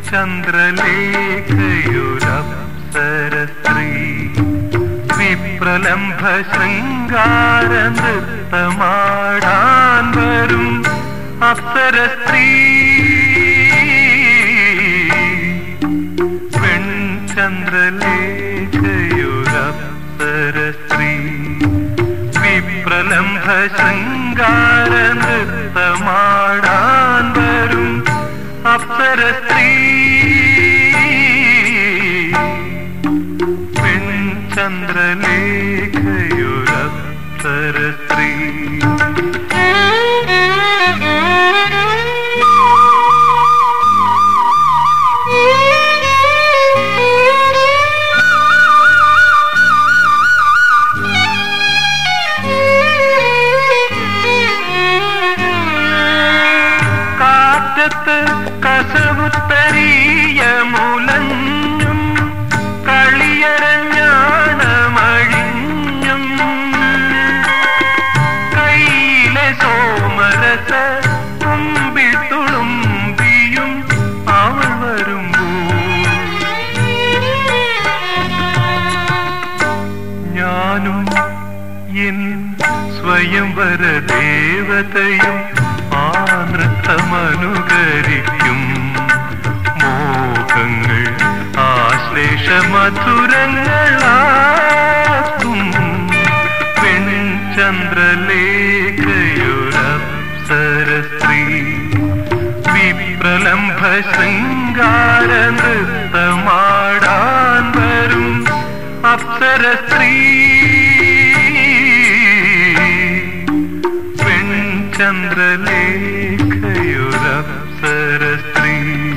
ചന്ദ്രലേഖയൊരപ്സരസ്ത്രീ വിപ്രലംഭ ശൃംഗാര നൃത്തമാടാൻ വരും അപ്സരസ്ത്രീ പെൺചന്ദ്രലേഖയൊരപ്സരസ്ത്രീ വിപ്രലംഭ ശൃംഗാര നൃത്തമാടാൻ വരും അപ്സരസ്ത്രീ പെൺചന്ദ്രലേഖയൊരപ്സരസ്ത്രീ കാറ്റത്ത് കസവുത്തരീയ മുലഞ്ഞും കളിയരഞ്ഞാണമഴിഞ്ഞും കയ്യിലെ സോമരസ കുമ്പിൽ തുളുമ്പിയും അവൾ വരുമ്പോൾ ഞാനും എൻ സ്വയംവര ദേവതയും ആ നൃത്തമനുകരിക്കും മോഹങ്ങൾ ആശ്ലേഷ മധുരങ്ങളാക്കും പെൺചന്ദ്രലേഖയൊരപ്സരസ്ത്രീ വിപ്രലംഭ ശൃംഗാര നൃത്തമാടാൻ വരും അപ്സരസ്ത്രീ പെൺചന്ദ്രലേഖയൊരപ്സരസ്ത്രീ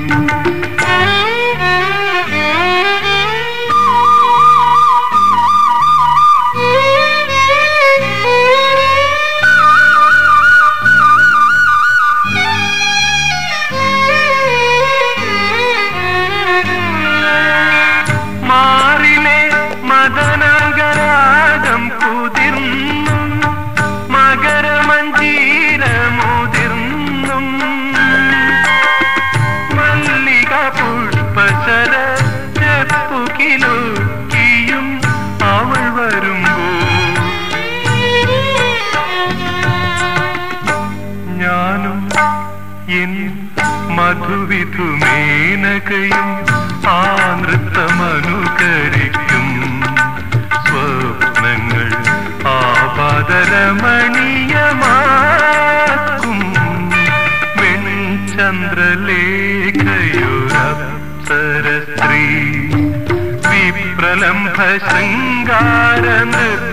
മാറിലെ മദനഗരാഗം കുതിർന്നും മകരമഞ്ജീരമുതിർന്നും മല്ലിക പുഷ്പശര ചെപ്പുകിലുക്കിയും അവൾ വരുമ്പോൾ ഞാനും എൻ മധുവിധു മേനകയും ആ നൃത്തമനുകരിക്കും സ്വപ്നങ്ങൾ ആപാദരമണീയമാക്കും വെൺചന്ദ്രലേഖയൊരപ്സരസ്ത്രീ വിപ്രലംഭ ശൃംഗാര നൃത്ത